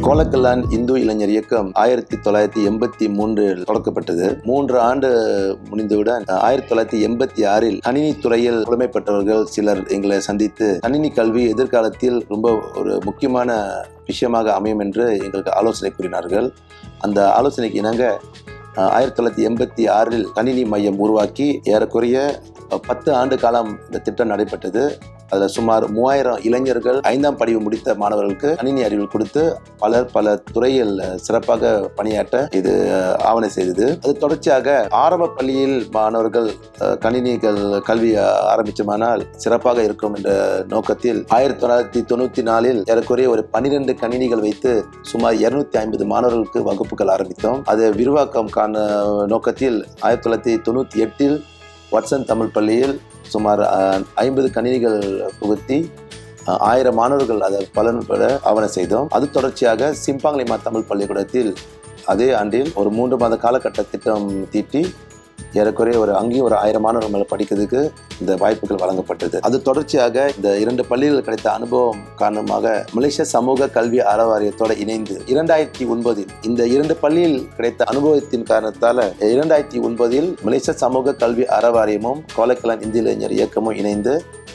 கோலக்கல்லான் இந்து இளைஞர் இயக்கம் ஆயிரத்தி தொள்ளாயிரத்தி எண்பத்தி மூன்றில் தொடக்கப்பட்டது மூன்று ஆண்டு முடிந்தவுடன் ஆயிரத்தி தொள்ளாயிரத்தி எண்பத்தி ஆறில் கணினி துறையில் புலமை பெற்றவர்கள் சிலர் எங்களை சந்தித்து கணினி கல்வி எதிர்காலத்தில் ரொம்ப ஒரு முக்கியமான விஷயமாக அமையும் என்று எங்களுக்கு ஆலோசனை கூறினார்கள் அந்த ஆலோசனைக்கு இணங்க அஹ், ஆயிரத்தி தொள்ளாயிரத்தி எண்பத்தி ஆறில் கணினி மையம் உருவாக்கி ஏறக்குறைய அஹ், பத்து ஆண்டு காலம் இந்த திட்டம் நடைபெற்றது அதில் சுமார் மூவாயிரம் இளைஞர்கள் ஐந்தாம் படிவு முடித்த மாணவர்களுக்கு கணினி அறிவியல் கொடுத்து பலர் பல துறையில் அஹ், சிறப்பாக பணியாற்ற இது அஹ், ஆவணை செய்தது அது தொடர்ச்சியாக ஆரம்ப பள்ளியில் மாணவர்கள் அஹ், கணினிகள் கல்வி அஹ், ஆரம்பிச்சோமானால் சிறப்பாக இருக்கும் என்ற நோக்கத்தில் ஆயிரத்தி தொள்ளாயிரத்தி தொண்ணூற்றி நாலில் ஏறக்குறைய ஒரு பன்னிரெண்டு கணினிகள் வைத்து சுமார் இருநூத்தி ஐம்பது மாணவர்களுக்கு வகுப்புகள் ஆரம்பித்தோம் அது விரிவாக்கம் காண நோக்கத்தில் ஆயிரத்தி தொள்ளாயிரத்தி தொண்ணூற்றி எட்டில் வட்சன் தமிழ் பள்ளியில் சுமார் ஐம்பது கணினிகள் புகுத்தி அஹ், ஆயிரம் மாணவர்கள் அதை பலன் பெற ஆவணம் செய்தோம் அது தொடர்ச்சியாக சிம்பாங்லிமா தமிழ் பள்ளிக்கூடத்தில் அதே ஆண்டில் ஒரு மூன்று மாத காலகட்ட திட்டம் தீட்டி ஏறக்குறைய ஒரு அங்கேயும் ஒரு ஆயிரம் மாணவர்கள் மேலே படிக்கிறதுக்கு இந்த வாய்ப்புகள் வழங்கப்பட்டது அது தொடர்ச்சியாக இந்த இரண்டு பள்ளிகள் கிடைத்த அனுபவம் காரணமாக மலேசிய சமூக கல்வி அறவாரியத்தோட இணைந்து இரண்டாயிரத்தி ஒன்பதில் இந்த இரண்டு பள்ளியில் கிடைத்த அனுபவத்தின் காரணத்தால இரண்டாயிரத்தி ஒன்பதில் மலேசிய சமூக கல்வி அறவாரியமும் கோலைக்கலான் இந்திய இளைஞர் இயக்கமும் இணைந்து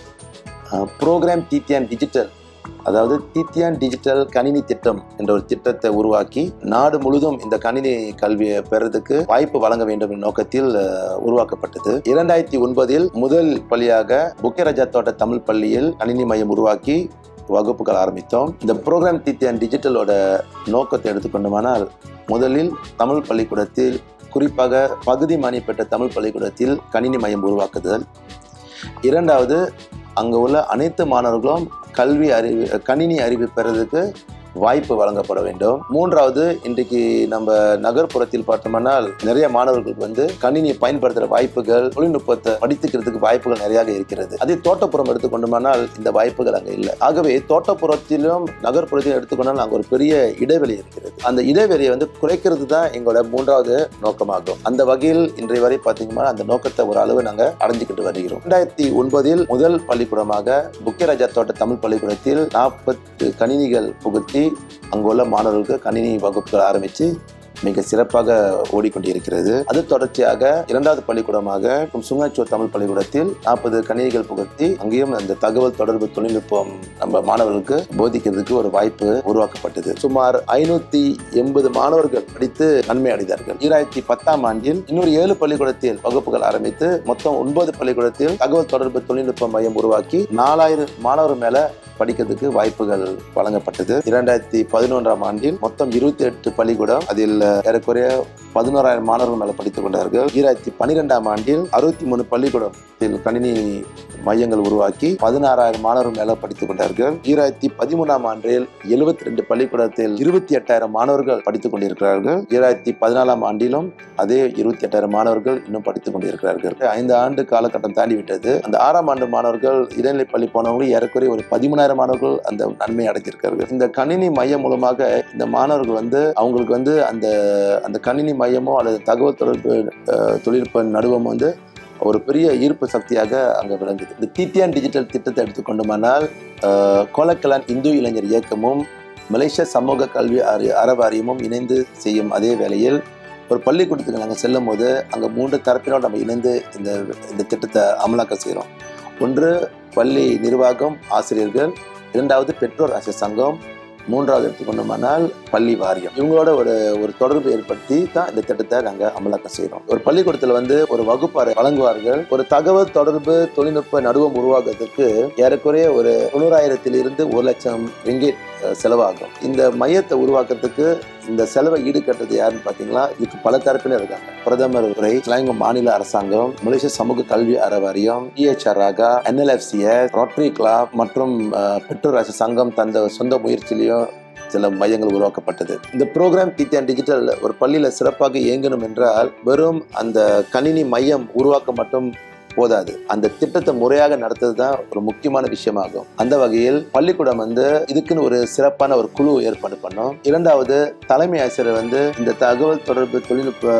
ப்ரோக்ராம் டிடிஎன் டிஜிட்டல் அதாவது டிடிஎன் டிஜிட்டல் கணினி திட்டம் என்ற ஒரு திட்டத்தை உருவாக்கி நாடு முழுதும் இந்த கணினி கல்வியை பெறதுக்கு வாய்ப்பு வழங்க வேண்டும் என்ற நோக்கத்தில் அஹ், உருவாக்கப்பட்டது இரண்டாயிரத்தி ஒன்பதில் முதல் பள்ளியாக புக்கேரஜா தோட்ட தமிழ் பள்ளியில் கணினி மையம் உருவாக்கி வகுப்புகள் ஆரம்பித்தோம் இந்த ப்ரோக்ராம் டிடிஎன் டிஜிட்டலோட நோக்கத்தை எடுத்துக்கொண்டோமானால் முதலில் தமிழ் பள்ளிக்கூடத்தில் குறிப்பாக பகுதி மானிய பெற்ற தமிழ் பள்ளிக்கூடத்தில் கணினி மையம் உருவாக்குதல் இரண்டாவது அங்கே உள்ள அனைத்து மாணவர்களும் கல்வி அறிவு கணினி அறிவு பெறதுக்கு வாய்ப்பு வழங்கப்பட வேண்டும் மூன்றாவது இன்றைக்கு நம்ம நகர்ப்புறத்தில் பார்த்தோம்னால் நிறைய மாணவர்களுக்கு வந்து கணினியை பயன்படுத்துகிற வாய்ப்புகள் தொழில்நுட்பத்தை படித்துக்கிறதுக்கு வாய்ப்புகள் நிறையாக இருக்கிறது அதே தோட்டப்புறம் எடுத்துக்கொண்டோமானால் இந்த வாய்ப்புகள் அங்கே இல்லை ஆகவே தோட்டப்புறத்திலும் நகர்ப்புறத்திலும் எடுத்துக்கொண்டால் அங்கே ஒரு பெரிய இடைவெளி இருக்கிறது அந்த இடைவெளியை வந்து குறைக்கிறது தான் எங்களோட மூன்றாவது நோக்கமாகும் அந்த வகையில் இன்றைய வரை பார்த்தீங்கன்னா அந்த நோக்கத்தை ஒரு அளவு நாங்கள் அடைஞ்சுக்கிட்டு வருகிறோம் ரெண்டாயிரத்தி ஒன்பதில் முதல் பள்ளிக்கூடமாக புக்கியராஜா தோட்ட தமிழ் பள்ளிக்கூடத்தில் நாற்பத்து கணினிகள் புகுத்தி அங்குள்ள மாணவர்களுக்கு கணினி வகுப்புகள் ஆரம்பித்து மிக சிறப்பாக ஓடிக்கொண்டிருக்கிறது அது தொடர்ச்சியாக இரண்டாவது பள்ளிக்கூடமாக சுங்காச்சோர் தமிழ் பள்ளிக்கூடத்தில் நாற்பது கணினிகள் புகுத்தி அங்கேயும் அந்த தகவல் தொடர்பு தொழில்நுட்பம் நம்ம மாணவர்களுக்கு போதிக்கிறதுக்கு ஒரு வாய்ப்பு உருவாக்கப்பட்டது சுமார் ஐநூத்தி எண்பது மாணவர்கள் படித்து நன்மை அடைந்தார்கள் ஈராயிரத்தி பத்தாம் ஆண்டில் இன்னொரு ஏழு பள்ளிக்கூடத்தில் வகுப்புகள் ஆரம்பித்து மொத்தம் ஒன்பது பள்ளிக்கூடத்தில் தகவல் தொடர்பு தொழில்நுட்ப மையம் உருவாக்கி நாலாயிரம் மாணவர் மேல படிக்கிறதுக்கு வாய்ப்புகள் வழங்கப்பட்டது இரண்டாயிரத்தி பதினொன்றாம் ஆண்டில் மொத்தம் இருபத்தி எட்டு பள்ளிக்கூடம் அதில் ஏறக்குறைய பதினோராயிரம் மாணவர்கள் மேல படித்துக் கொண்டார்கள் ஈராயிரத்தி பன்னிரெண்டாம் ஆண்டில் அறுபத்தி மூணு பள்ளிக்கூடத்தில் கணினி மையங்கள் உருவாக்கி பதினாறாயிரம் மாணவர்கள் மேல படித்துக் கொண்டார்கள் ஈராயிரத்தி பதிமூணாம் ஆண்டில் எழுபத்தி ரெண்டு பள்ளிக்கூடத்தில் இருபத்தி எட்டாயிரம் மாணவர்கள் படித்துக் கொண்டிருக்கிறார்கள் ஈராயிரத்தி பதினாலாம் ஆண்டிலும் அதே இருபத்தி எட்டாயிரம் மாணவர்கள் இன்னும் படித்துக் கொண்டிருக்கிறார்கள் ஐந்து ஆண்டு காலகட்டம் தாண்டி விட்டது அந்த ஆறாம் ஆண்டு மாணவர்கள் இடைநிலை பள்ளி போனவங்க ஏறக்குறைய ஒரு பதிமூணாயிரம் மாணவர்கள் அந்த நன்மை அடைஞ்சிருக்கார்கள் இந்த கணினி மையம் மூலமாக இந்த மாணவர்கள் வந்து அவங்களுக்கு வந்து அந்த அந்த கணினி மையமோ அல்லது தகவல் தொடர்பு அஹ், தொழில்நுட்ப நடுவம் வந்து ஒரு பெரிய ஈர்ப்பு சக்தியாக அங்கே விளங்குது இந்த டிடிஎன் டிஜிட்டல் திட்டத்தை எடுத்துக்கொண்டோமானால் அஹ், கோலக்கலான் இந்து இளைஞர் இயக்கமும் மலேசிய சமூக கல்வி அறி அறவாரியமும் இணைந்து செய்யும் அதே வேளையில் ஒரு பள்ளிக்கூடத்துக்கு நாங்கள் செல்லும் போது அங்கே மூன்று தரப்பினோடு நம்ம இணைந்து இந்த இந்த திட்டத்தை அமலாக்க செய்கிறோம் ஒன்று பள்ளி நிர்வாகம் ஆசிரியர்கள் இரண்டாவது பெற்றோர் ஆசிரியர் சங்கம் மூன்றாவது எடுத்துக்கொண்டோமானால் பள்ளி வாரியம் இவங்களோட ஒரு ஒரு தொடர்பு ஏற்படுத்தி தான் இந்த திட்டத்தை நாங்கள் அமலாக்கம் செய்கிறோம் ஒரு பள்ளிக்கூடத்தில் வந்து ஒரு வகுப்பறை வழங்குவார்கள் ஒரு தகவல் தொடர்பு தொழில்நுட்ப நடுவம் உருவாக்குறதுக்கு ஏறக்குறைய ஒரு தொண்ணூறாயிரத்திலிருந்து ஒரு லட்சம் ரிங்கிட் அஹ், செலவாகும் இந்த மையத்தை உருவாக்குறதுக்கு இந்த செலவை ஈடுகட்டுறது யாருன்னு பார்த்தீங்கன்னா இதுக்கு பல தரப்பினர் இருக்காங்க பிரதமர் துறை சிலாங்க மாநில அரசாங்கம் மலேசிய சமூக கல்வி அறவாரியம் டிஎச்ஆராக என்எல்எஃப்சிஎஸ் ரோட்டரி கிளப் மற்றும் அஹ், பெற்றோர் அரசு சங்கம் தந்த சொந்த முயற்சியிலையும் சில மையங்கள் உருவாக்கப்பட்டது இந்த ப்ரோக்ராம் டிடிஎன் டிஜிட்டல் ஒரு பள்ளியில் சிறப்பாக இயங்கணும் என்றால் வெறும் அந்த கணினி மையம் உருவாக்க மட்டும் போதாது அந்த திட்டத்தை முறையாக நடத்துறது தான் ஒரு முக்கியமான விஷயமாகும் அந்த வகையில் பள்ளிக்கூடம் வந்து இதுக்குன்னு ஒரு சிறப்பான ஒரு குழு ஏற்பாடு பண்ணோம் இரண்டாவது தலைமை ஆசிரியர் வந்து இந்த தகவல் தொடர்பு தொழில்நுட்ப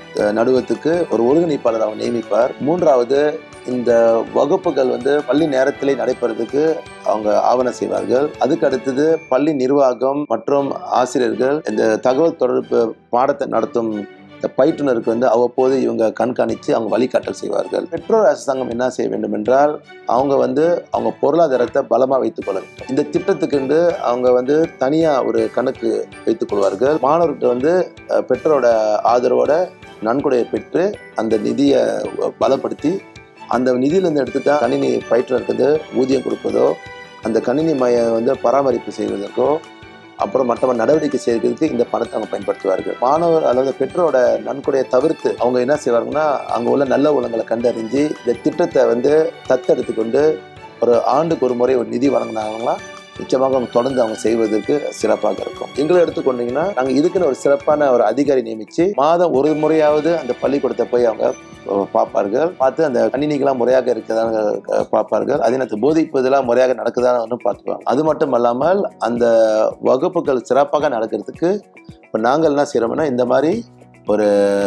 அஹ், நடுவத்துக்கு ஒரு ஒருங்கிணைப்பாளர் அவங்க நியமிப்பார் மூன்றாவது இந்த வகுப்புகள் வந்து பள்ளி நேரத்திலே நடைபெறதுக்கு அவங்க ஆவணம் செய்வார்கள் அதுக்கு அடுத்தது பள்ளி நிர்வாகம் மற்றும் ஆசிரியர்கள் இந்த தகவல் தொடர்பு பாடத்தை நடத்தும் இந்த பயிற்றுனருக்கு வந்து அவ்வப்போது இவங்க கண்காணித்து அவங்க வழிகாட்டல் செய்வார்கள் பெற்றோர் அரசாங்கம் என்ன செய்ய வேண்டும் என்றால் அவங்க வந்து அவங்க பொருளாதாரத்தை பலமாக வைத்துக் கொள்ள வேண்டும் இந்த திட்டத்துக்கு அவங்க வந்து தனியாக ஒரு கணக்கு வைத்துக் கொள்வார்கள் மாணவர்கிட்ட வந்து அஹ், பெற்றோரோட ஆதரவோட நன்கொடையை பெற்று அந்த நிதியை பலப்படுத்தி அந்த நிதியிலேருந்து எடுத்து தான் கணினி பயிற்றுனருக்கு வந்து ஊதியம் கொடுப்பதோ அந்த கணினி மைய வந்து பராமரிப்பு செய்வதற்கோ அப்புறம் மற்ற நடவடிக்கை செய்வதற்கு இந்த பணத்தை அவங்க பயன்படுத்துவார்கள் மாணவர் அல்லது பெற்றோரோட நன்கொடையை தவிர்த்து அவங்க என்ன செய்வாங்கன்னா அங்கே உள்ள நல்ல உலகங்களை கண்டறிஞ்சு இந்த திட்டத்தை வந்து தத்தெடுத்து கொண்டு ஒரு ஆண்டுக்கு ஒரு முறை ஒரு நிதி வழங்கினாங்கன்னா நிச்சயமாக அவங்க தொடர்ந்து அவங்க செய்வதற்கு சிறப்பாக இருக்கும் எங்களை எடுத்துக்கொண்டீங்கன்னா நாங்கள் இதுக்குன்னு ஒரு சிறப்பான ஒரு அதிகாரி நியமித்து மாதம் ஒரு முறையாவது அந்த பள்ளிக்கூடத்தை போய் அவங்க அஹ், பார்ப்பார்கள் பார்த்து அந்த கணினிகள்லாம் முறையாக இருக்குதான்னு அஹ், பார்ப்பார்கள் அதே நேரத்தில் போதிப்பதெல்லாம் முறையாக நடக்குதான்னு பார்த்துக்குவாங்க அது மட்டும் அல்லாமல் அந்த வகுப்புகள் சிறப்பாக நடக்கிறதுக்கு இப்போ நாங்கள் என்ன செய்கிறோம்னா இந்த மாதிரி ஒரு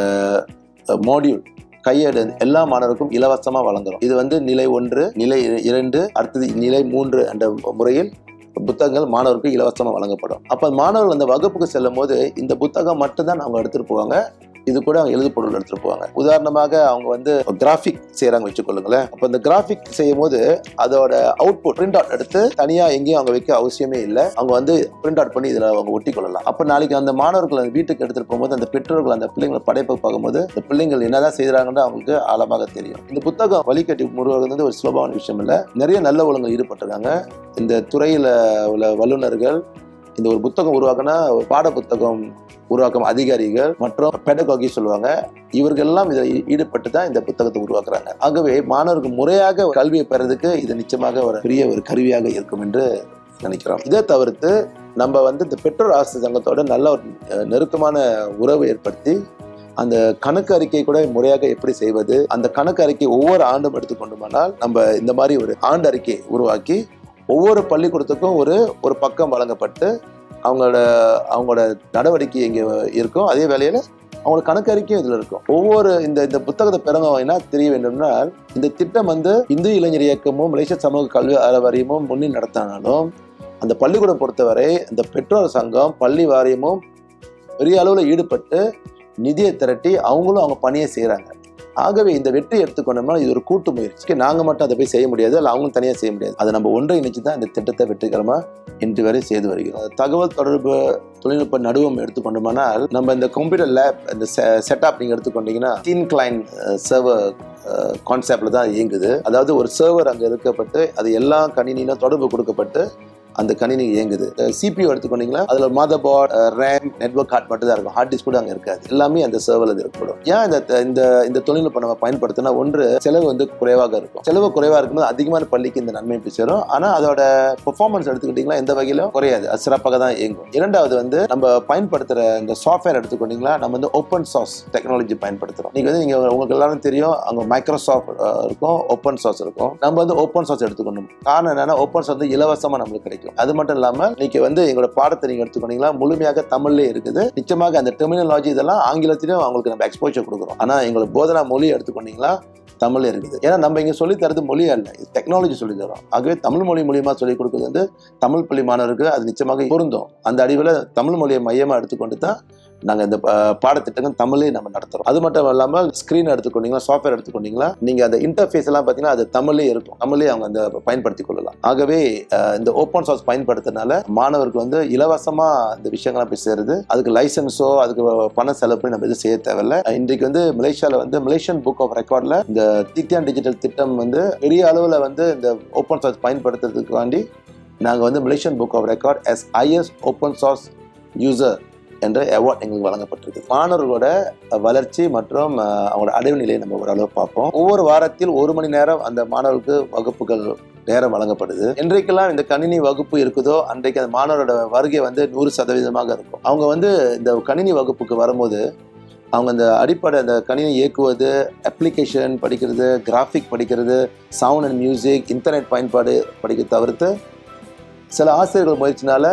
மாடியூல் கையேடு எல்லா மாணவருக்கும் இலவசமாக வழங்குறோம் இது வந்து நிலை ஒன்று நிலை இர- இரண்டு அடுத்தது நிலை மூன்று என்ற முறையில் புத்தகங்கள் மாணவருக்கு இலவசமாக வழங்கப்படும் அப்போ மாணவர்கள் அந்த வகுப்புக்கு செல்லும் போது இந்த புத்தகம் மட்டும்தான் அவங்க எடுத்துகிட்டு போவாங்க இது கூட அவங்க எழுது பொருள் எடுத்துட்டு போவாங்க உதாரணமாக அவங்க வந்து கிராஃபிக் செய்கிறாங்க வச்சுக்கொள்ளுங்களேன் அப்போ இந்த கிராஃபிக் செய்யும் போது அதோட அவுட்புட் பிரிண்ட் அவுட் எடுத்து தனியாக எங்கேயும் அவங்க வைக்க அவசியமே இல்லை அவங்க வந்து பிரிண்ட் அவுட் பண்ணி இதில் அவங்க ஒட்டி கொள்ளலாம் அப்போ நாளைக்கு அந்த மாணவர்கள் அந்த வீட்டுக்கு எடுத்துட்டு போகும்போது அந்த பெற்றோர்கள் அந்த பிள்ளைங்களை படைப்பை பார்க்கும்போது இந்த பிள்ளைங்கள் என்னதான் செய்கிறாங்கன்னு அவங்களுக்கு ஆழமாக தெரியும் இந்த புத்தகம் வழிகட்டி உருவாக்குறது வந்து ஒரு சுலபமான விஷயம் இல்லை நிறைய நல்ல ஒழுங்கு ஈடுபட்டிருக்காங்க இந்த துறையில் உள்ள வல்லுநர்கள் இந்த ஒரு புத்தகம் உருவாக்குனா ஒரு பாட புத்தகம் உருவாக்கும் அதிகாரிகள் மற்றும் பெடகாகி சொல்லுவாங்க இவர்கள் எல்லாம் இதில் ஈ- ஈடுபட்டு தான் இந்த புத்தகத்தை உருவாக்குறாங்க ஆகவே மாணவருக்கு முறையாக கல்வியை பெறதுக்கு இது நிச்சயமாக ஒரு பெரிய ஒரு கருவியாக இருக்கும் என்று நினைக்கிறோம் இதை தவிர்த்து நம்ம வந்து இந்த பெற்றோர் ஆசிரியர் சங்கத்தோட நல்ல ஒரு அஹ், நெருக்கமான உறவு ஏற்படுத்தி அந்த கணக்கு அறிக்கை கூட முறையாக எப்படி செய்வது அந்த கணக்கு அறிக்கை ஒவ்வொரு ஆண்டும் எடுத்துக்கொண்டுமானால் நம்ம இந்த மாதிரி ஒரு ஆண்டு அறிக்கை உருவாக்கி ஒவ்வொரு பள்ளிக்கூடத்துக்கும் ஒரு ஒரு பக்கம் வழங்கப்பட்டு அவங்களோட அவங்களோட நடவடிக்கை இங்கே இருக்கும் அதே வேளையில் அவங்களோட கணக்கு அறிக்கையும் இதில் இருக்கும் ஒவ்வொரு இந்த இந்த புத்தகத்தை பெறவங்க என்ன தெரிய வேண்டும்னால் இந்த திட்டம் வந்து இந்து இளைஞர் இயக்கமும் மலேசிய சமூக கல்வி வாரியமும் முன்னில் நடத்தினாலும் அந்த பள்ளிக்கூடம் பொறுத்தவரை இந்த பெற்றோர் சங்கம் பள்ளி வாரியமும் பெரிய அளவில் ஈடுபட்டு நிதியை திரட்டி அவங்களும் அவங்க பணியை செய்கிறாங்க ஆகவே இந்த வெற்றி எடுத்துக்கொண்டோம்னா இது ஒரு கூட்டு முயற்சிக்கு நாங்கள் மட்டும் அதை போய் செய்ய முடியாது இல்லை அவங்களும் தனியாக செய்ய முடியாது அதை நம்ம ஒன்றிணைச்சு தான் இந்த திட்டத்தை வெற்றிகரமாக இன்று வரை செய்து வருகிறோம் தகவல் தொடர்பு தொழில்நுட்ப நடுவம் எடுத்துக்கொண்டோம்னால் நம்ம இந்த கம்ப்யூட்டர் லேப் இந்த செட்டப் நீங்கள் எடுத்துக்கொண்டீங்கன்னா தீன் கிளைன் சர்வர் கான்செப்டில் தான் இயங்குது அதாவது ஒரு சர்வர் அங்கே இருக்கப்பட்டு அது எல்லா கணினியும் தொடர்பு கொடுக்கப்பட்டு அந்த கணினி இயங்குது சிபியூ எடுத்துக்கொண்டீங்களா அதில் mother board RAM network card மட்டும் தான் இருக்கும் ஹார்ட் டிஸ்க் கூட அங்கே இருக்காது எல்லாமே அந்த சர்வரில் இருக்கப்படும் ஏன் இந்த இந்த இந்த தொழில்நுட்பம் நம்ம பயன்படுத்தினா ஒன்று செலவு வந்து குறைவாக இருக்கும் செலவு குறைவாக இருக்கும்போது அதிகமான பள்ளிக்கு இந்த நன்மை போய் சேரும் ஆனால் அதோட பெர்ஃபார்மன்ஸ் எடுத்துக்கிட்டிங்களா எந்த வகையிலும் குறையாது அது சிறப்பாக தான் இயங்கும் இரண்டாவது வந்து நம்ம பயன்படுத்துகிற இந்த சாஃப்ட்வேர் எடுத்துக்கொண்டீங்களா நம்ம வந்து ஓப்பன் சோர்ஸ் டெக்னாலஜி பயன்படுத்துகிறோம் நீங்கள் வந்து நீங்கள் உங்களுக்கு எல்லாரும் தெரியும் அங்கே மைக்ரோசாஃப்ட் இருக்கும் ஓப்பன் சோர்ஸ் இருக்கும் நம்ம வந்து ஓப்பன் சோர்ஸ் எடுத்துக்கணும் காரணம் என்னன்னா ஓப்பன் சோர்ஸ் வந்து இலவசமாக நம்மளுக்கு கிடைக்கும் அது மட்டும் இல்லாமல் இன்னைக்கு வந்து எங்களோட பாடத்தை நீங்கள் எடுத்துக்கொண்டீங்களா முழுமையாக தமிழ்லேயே இருக்குது நிச்சயமாக அந்த டெர்மினாலஜி இதெல்லாம் ஆங்கிலத்திலையும் அவங்களுக்கு நம்ம எக்ஸ்போஜர் கொடுக்குறோம் ஆனால் எங்களோட போதனா மொழி எடுத்துக்கொண்டீங்களா தமிழ் இருக்குது ஏன்னா நம்ம இங்கே சொல்லி தரது மொழி அல்ல இது டெக்னாலஜி சொல்லி தரோம் ஆகவே தமிழ் மொழி மூலியமாக சொல்லிக் கொடுக்குறது வந்து தமிழ் பள்ளி மாணவருக்கு அது நிச்சயமாக பொருந்தும் அந்த அடிவில் தமிழ் மொழியை மையமாக எடுத்துக்கொண்டு தான் நாங்கள் இந்த பா- பாடத்திட்டங்கள் தமிழே நம்ம நடத்துகிறோம் அது மட்டும் இல்லாமல் ஸ்க்ரீன் எடுத்துக்கொண்டீங்களா சாஃப்ட்வேர் எடுத்துக்கொண்டீங்களா நீங்கள் அந்த இன்டர்ஃபேஸ் எல்லாம் பார்த்தீங்கன்னா அது தமிழே இருக்கும் தமிழே அவங்க அந்த பயன்படுத்தி கொள்ளலாம் ஆகவே அஹ், இந்த ஓப்பன் சோர்ஸ் பயன்படுத்துறதுனால மாணவருக்கு வந்து இலவசமாக இந்த விஷயங்கள்லாம் போய் சேருது அதுக்கு லைசன்ஸோ அதுக்கு பண செலவு பண்ணி நம்ம எதுவும் செய்ய தேவையில்ல இன்றைக்கு வந்து மலேசியாவில் வந்து மலேசியன் புக் ஆஃப் ரெக்கார்டில் இந்த திக்தியான் டிஜிட்டல் திட்டம் வந்து பெரிய அளவில் வந்து இந்த ஓப்பன் சோர்ஸ் பயன்படுத்துறதுக்கு வேண்டி நாங்கள் வந்து Malaysian book of records is open source user என்ற அவார்ட் எங்களுக்கு வழங்கப்பட்டிருக்கு மாணவர்களோட வளர்ச்சி மற்றும் அஹ், அவங்களோட அடைவு நிலையை நம்ம ஓரளவு பார்ப்போம் ஒவ்வொரு வாரத்தில் ஒரு மணி நேரம் அந்த மாணவர்களுக்கு வகுப்புகள் நேரம் வழங்கப்படுது என்றைக்கெல்லாம் இந்த கணினி வகுப்பு இருக்குதோ அன்றைக்கு அந்த மாணவரோட வருகை வந்து நூறு சதவீதமாக இருக்கும் அவங்க வந்து இந்த கணினி வகுப்புக்கு வரும்போது அவங்க அந்த அடிப்படை அந்த கணினி இயக்குவது அப்ளிகேஷன் படிக்கிறது கிராஃபிக் படிக்கிறது சவுண்ட் அண்ட் மியூசிக் இன்டர்நெட் பயன்பாடு படிக்க தவிர்த்து சில ஆசிரியர்கள் முயற்சினால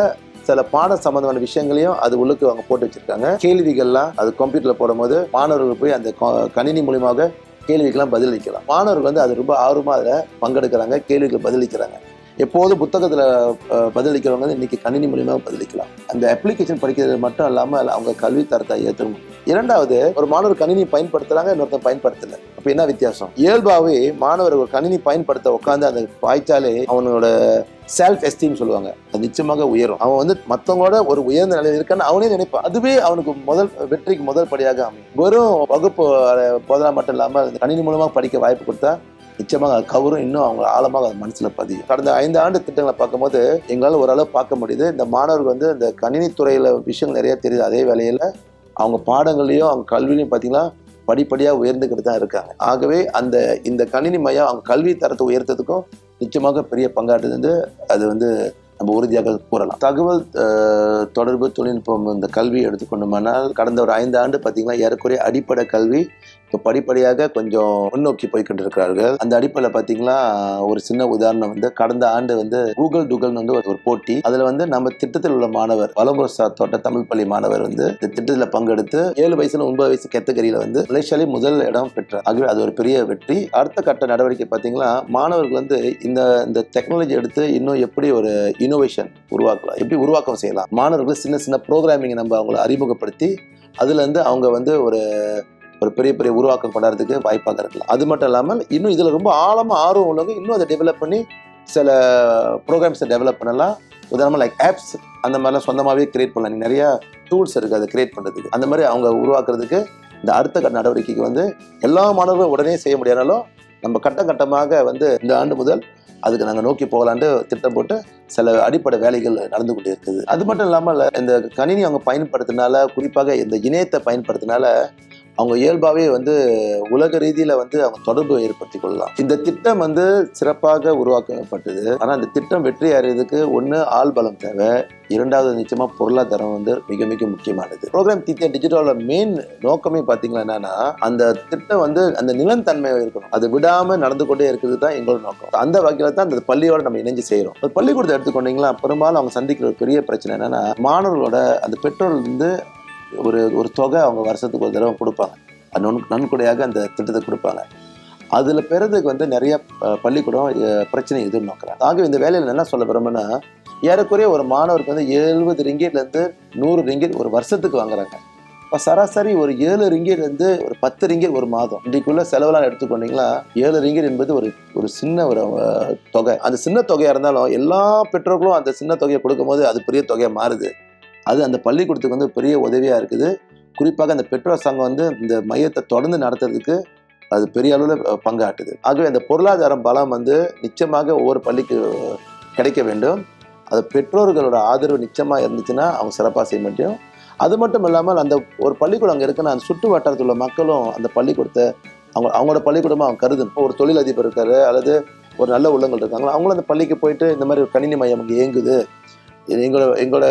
சில பாட சம்பந்தமான விஷயங்களையும் அது உள்ளுக்கு அவங்க போட்டு வச்சிருக்காங்க கேள்விகள்லாம் அது கம்ப்யூட்டர்ல போடும்போது மாணவர்கள் போய் அந்த க- கணினி மூலியமாக கேள்விக்கெல்லாம் பதிலளிக்கலாம் மாணவர்கள் வந்து அது ரொம்ப ஆர்வமா அதில் பங்கெடுக்கிறாங்க கேள்விக்கு பதிலளிக்கிறாங்க எப்போதும் புத்தகத்துல அஹ், பதிலளிக்கிறவங்க வந்து இன்னைக்கு கணினி மூலியமாக பதிலளிக்கலாம் அந்த அப்ளிகேஷன் படிக்கிறது மட்டும் இல்லாமல் அவங்க கல்வி தரத்தை ஏற்ற முடியும் இரண்டாவது ஒரு மாணவர் கணினி பயன்படுத்துறாங்க இன்னொருத்தன் பயன்படுத்தல அப்ப என்ன வித்தியாசம் இயல்பாவே மாணவர் ஒரு கணினி பயன்படுத்த உட்காந்து அந்த பாய்ச்சாலே அவனோட செல்ஃப் எஸ்டீம் சொல்லுவாங்க அது நிச்சயமாக உயரும் அவன் வந்து மத்தவங்களோட ஒரு உயர்ந்த நிலையில் இருக்கான்னு அவனே நினைப்பான் அதுவே அவனுக்கு முதல் வெற்றிக்கு முதல் படியாக அமையும் வெறும் வகுப்பு அஹ், போதனா மட்டும் இல்லாமல் அந்த கணினி மூலமாக படிக்க வாய்ப்பு கொடுத்தா நிச்சயமாக அது கவரும் இன்னும் அவங்க ஆழமாக அது மனசுல பதியும் கடந்த ஐந்து ஆண்டு திட்டங்களை பார்க்கும்போது எங்களால் ஓரளவு பார்க்க முடியுது இந்த மாணவர்கள் வந்து இந்த கணினி துறையில விஷயங்கள் நிறைய தெரியுது அதே வேளையில அவங்க பாடங்கள்லையும் அவங்க கல்வியிலையும் பார்த்தீங்கன்னா படிப்படியாக உயர்ந்துக்கிட்டு தான் இருக்காங்க ஆகவே அந்த இந்த கணினி மையம் அவங்க கல்வி தரத்தை உயர்த்ததுக்கும் நிச்சயமாக பெரிய பங்காற்றுது வந்து அது வந்து நம்ம உறுதியாக கூறலாம் தகவல் அஹ், தொடர்பு தொழில்நுட்பம் இந்த கல்வி எடுத்துக்கொண்டோமானால் கடந்த ஒரு ஐந்து ஆண்டு பார்த்தீங்கன்னா ஏறக்குறைய அடிப்படை கல்வி இப்போ படிப்படியாக கொஞ்சம் முன்னோக்கி போய் கொண்டிருக்கிறார்கள் அந்த அடிப்படையில் பார்த்தீங்கன்னா ஒரு சின்ன உதாரணம் வந்து கடந்த ஆண்டு வந்து கூகுள் டுகல்னு வந்து ஒரு போட்டி அதில் வந்து நம்ம திட்டத்தில் உள்ள மாணவர் வலம்பூர் சார் தோட்ட தமிழ் பள்ளி மாணவர் வந்து இந்த திட்டத்தில் பங்கெடுத்து ஏழு வயசுல ஒன்பது வயசு கேட்டகரியில் வந்து மலேசியாலே முதல் இடம் பெற்றார் ஆகவே அது ஒரு பெரிய வெற்றி அடுத்த கட்ட நடவடிக்கை பார்த்தீங்கன்னா மாணவர்கள் வந்து இந்த இந்த டெக்னாலஜி எடுத்து இன்னும் எப்படி ஒரு இனோவேஷன் உருவாக்கலாம் எப்படி உருவாக்கம் செய்யலாம் மாணவர்கள் சின்ன சின்ன ப்ரோக்ராமிங் நம்ம அவங்கள அறிமுகப்படுத்தி அதுல இருந்து அவங்க வந்து ஒரு ஒரு பெரிய பெரிய உருவாக்கம் கொண்டாடுறதுக்கு வாய்ப்பாக இருக்கலாம் அது மட்டும் இல்லாமல் இன்னும் இதில் ரொம்ப ஆழமாக ஆர்வம் உள்ளவங்க இன்னும் அதை டெவலப் பண்ணி சில ப்ரோக்ராம்ஸை டெவலப் பண்ணலாம் உதாரணமாக லைக் ஆப்ஸ் அந்த மாதிரிலாம் சொந்தமாகவே கிரியேட் பண்ணலாம் நீங்க நிறைய டூல்ஸ் இருக்குது அதை கிரியேட் பண்ணுறதுக்கு அந்த மாதிரி அவங்க உருவாக்குறதுக்கு இந்த அடுத்த கட்ட நடவடிக்கைக்கு வந்து எல்லா மாணவர்களும் உடனே செய்ய முடியாதாலும் நம்ம கட்ட கட்டமாக வந்து இந்த ஆண்டு முதல் அதுக்கு நாங்கள் நோக்கி போகலான்ட்டு திட்டம் போட்டு சில அடிப்படை வேலைகள் நடந்து கொண்டே இருக்குது அது மட்டும் இல்லாமல் இந்த கணினி அவங்க பயன்படுத்தினால குறிப்பாக இந்த இணையத்தை பயன்படுத்தினால அவங்க இயல்பாகவே வந்து உலக ரீதியில் வந்து அவங்க தொடர்பு ஏற்படுத்தி கொள்ளலாம் இந்த திட்டம் வந்து சிறப்பாக உருவாக்கப்பட்டது ஆனால் இந்த திட்டம் வெற்றி அடைறதுக்கு ஒன்று ஆள் பலம் தேவை இரண்டாவது நிச்சயமாக பொருளாதாரம் வந்து மிக மிக முக்கியமானது ப்ரோக்ராம் திட்டம் டிஜிட்டலோட மெயின் நோக்கமே பார்த்தீங்கன்னா என்னன்னா அந்த திட்டம் வந்து அந்த நிலத்தன்மை இருக்கணும் அது விடாமல் நடந்து கொண்டே இருக்கிறது தான் எங்களோட நோக்கம் அந்த வகையில் தான் அந்த பள்ளியோட நம்ம இணைஞ்சு செய்கிறோம் ஒரு பள்ளிக்கூடத்தை எடுத்துக்கொண்டீங்களா பெரும்பாலும் அவங்க சந்திக்கிற ஒரு பெரிய பிரச்சனை என்னன்னா மாணவர்களோட அந்த பெற்றோர் வந்து ஒரு ஒரு தொகை அவங்க வருஷத்துக்கு ஒரு தடவை கொடுப்பாங்க அது நன் நன்கொடையாக அந்த திட்டத்தை கொடுப்பாங்க அதில் பெறதுக்கு வந்து நிறைய அஹ், பள்ளிக்கூடம் அஹ், பிரச்சனை எதிர்நோக்குறாங்க ஆகவே இந்த வேலையில் என்ன சொல்ல விரும்புனா ஏறக்குறைய ஒரு மாணவருக்கு வந்து எழுபது ரிங்கேட்லேருந்து நூறு ரிங்கேட் ஒரு வருஷத்துக்கு வாங்குறாங்க இப்போ சராசரி ஒரு ஏழு ரிங்கேட் இருந்து ஒரு பத்து ரிங்கேட் ஒரு மாதம் இன்றைக்குள்ள செலவெல்லாம் எடுத்துக்கொண்டீங்களா ஏழு ரிங்கேட் என்பது ஒரு ஒரு சின்ன ஒரு அஹ், தொகை அந்த சின்ன தொகையாக இருந்தாலும் எல்லா பெற்றோர்களும் அந்த சின்ன தொகையை கொடுக்கும்போது அது பெரிய தொகையாக மாறுது அது அந்த பள்ளிக்கூடத்துக்கு வந்து பெரிய உதவியாக இருக்குது குறிப்பாக அந்த பெற்றோர் சங்கம் வந்து இந்த மையத்தை தொடர்ந்து நடத்துறதுக்கு அது பெரிய அளவில் பங்காட்டுது ஆகவே அந்த பொருளாதாரம் பலம் வந்து நிச்சயமாக ஒவ்வொரு பள்ளிக்கு கிடைக்க வேண்டும் அது பெற்றோர்களோட ஆதரவு நிச்சயமாக இருந்துச்சுன்னா அவங்க சிறப்பாக செய்ய முடியும் அது மட்டும் இல்லாமல் அந்த ஒரு பள்ளிக்கூடம் அங்கே இருக்குன்னா அந்த சுற்று வட்டாரத்தில் உள்ள மக்களும் அந்த பள்ளிக்கூடத்தை அவங்க அவங்களோட பள்ளிக்கூடமாக அவங்க கருதணும் இப்போ ஒரு தொழிலதிபர் இருக்காரு அல்லது ஒரு நல்ல உள்ளங்கள் இருக்காங்களா அவங்களும் அந்த பள்ளிக்கு போயிட்டு இந்த மாதிரி ஒரு கணினி மையம் அங்கே இயங்குது இது எங்களோட எங்களோட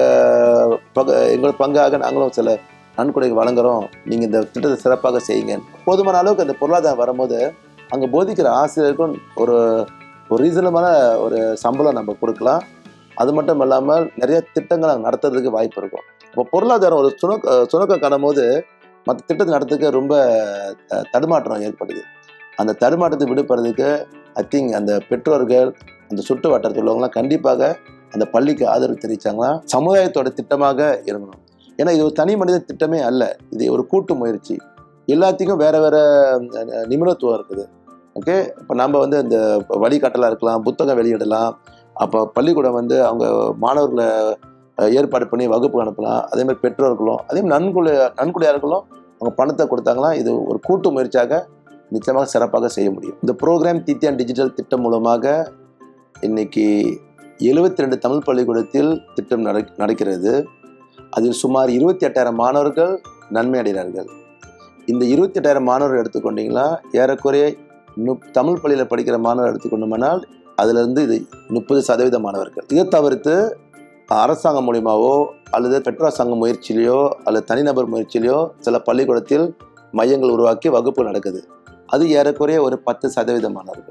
பக எங்களோட பங்காக நாங்களும் சில நன்கொடை வழங்குறோம் நீங்கள் இந்த திட்டத்தை சிறப்பாக செய்யுங்க போதுமான அளவுக்கு அந்த பொருளாதாரம் வரும்போது அங்கே போதிக்கிற ஆசிரியருக்கும் ஒரு ஒரு ரீசனமான ஒரு சம்பளம் நம்ம கொடுக்கலாம் அது மட்டும் இல்லாமல் நிறைய திட்டங்கள் அங்கே நடத்துறதுக்கு வாய்ப்பு இருக்கும் இப்போ பொருளாதாரம் ஒரு சுணக்க சுணக்கம் காணும் போது மற்ற திட்டத்தை நடத்துக்க ரொம்ப அஹ், தடுமாற்றம் ஏற்படுது அந்த தடுமாற்றத்தை விடுபடுறதுக்கு ஐ திங்க் அந்த பெற்றோர்கள் அந்த சுற்று வட்டாரத்தில் உள்ளவங்களாம் கண்டிப்பாக அந்த பள்ளிக்கு ஆதரவு தெரிவிச்சாங்கன்னா சமுதாயத்தோட திட்டமாக இருக்கணும் ஏன்னா இது ஒரு தனி மனித திட்டமே அல்ல இது ஒரு கூட்டு முயற்சி எல்லாத்துக்கும் வேற வேற அஹ், நிபுணத்துவம் இருக்குது ஓகே இப்போ நம்ம வந்து இந்த வழிகாட்டலாக இருக்கலாம் புத்தகம் வெளியிடலாம் அப்போ பள்ளிக்கூடம் வந்து அவங்க மாணவர்களை அஹ், ஏற்பாடு பண்ணி வகுப்பு அனுப்பலாம் அதே மாதிரி பெற்றோர்களும் அதே மாதிரி நன்கொடை நன்கொடையாளர்களும் அவங்க பணத்தை கொடுத்தாங்கன்னா இது ஒரு கூட்டு முயற்சியாக நிச்சயமாக சிறப்பாக செய்ய முடியும் இந்த ப்ரோக்ராம் தித்தியான் டிஜிட்டல் திட்டம் மூலமாக இன்னைக்கு எழுபத்தி ரெண்டு தமிழ் பள்ளிக்கூடத்தில் திட்டம் நட நடக்கிறது அதில் சுமார் இருபத்தி எட்டாயிரம் மாணவர்கள் நன்மை அடைகிறார்கள் இந்த இருபத்தி எட்டாயிரம் மாணவர்கள் எடுத்துக்கொண்டீங்கன்னா ஏறக்குறைய நு தமிழ் பள்ளியில் படிக்கிற மாணவர் எடுத்துக்கொண்டோம்னால் அதிலிருந்து இது முப்பது சதவீத மாணவர்கள் இதை தவிர்த்து அரசாங்கம் மூலியமாவோ அல்லது பெற்றோர் சங்க முயற்சியிலையோ அல்லது தனிநபர் முயற்சியிலையோ சில பள்ளிக்கூடத்தில் மையங்கள் உருவாக்கி வகுப்பு நடக்குது அது ஏறக்குறைய ஒரு பத்து சதவீத மாணவர்கள்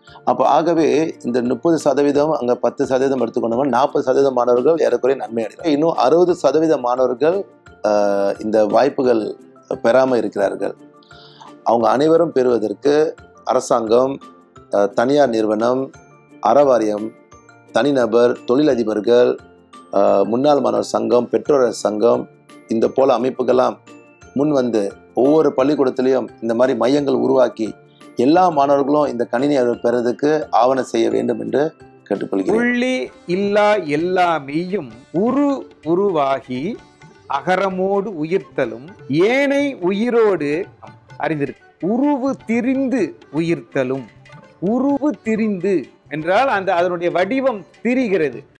அப்போ ஆகவே இந்த முப்பது சதவீதம் அங்கே பத்து சதவீதம் எடுத்துக்கொண்டோம்னா நாற்பது சதவீதம் மாணவர்கள் ஏறக்குறைய நன்மை அடைகிறார் இன்னும் அறுபது சதவீத மாணவர்கள் ஆஹ், இந்த வாய்ப்புகள் பெறாமல் இருக்கிறார்கள் அவங்க அனைவரும் பெறுவதற்கு அரசாங்கம் ஆஹ், தனியார் நிறுவனம் அறவாரியம் தனிநபர் தொழிலதிபர்கள் ஆஹ், முன்னாள் மாணவர் சங்கம் பெற்றோர் சங்கம் இந்த போல அமைப்புகள்லாம் முன் வந்து ஒவ்வொரு பள்ளிக்கூடத்திலையும் இந்த மாதிரி மையங்கள் உருவாக்கி எல்லா மாணவர்களும் இந்த கணினி அறிவு பெறதுக்கு ஆவணம் செய்ய வேண்டும் என்று கேட்டுக்கொள்கிறேன் புள்ளி இல்லா எல்லாமேயும் உரு உருவாகி அகரமோடு உயிர்த்தலும் ஏனை உயிரோடு அறிந்திருக்கு உருவு திரிந்து உயிர்த்தலும் உருவு திரிந்து என்றால் அந்த அதனுடைய வடிவம் திரிகிறது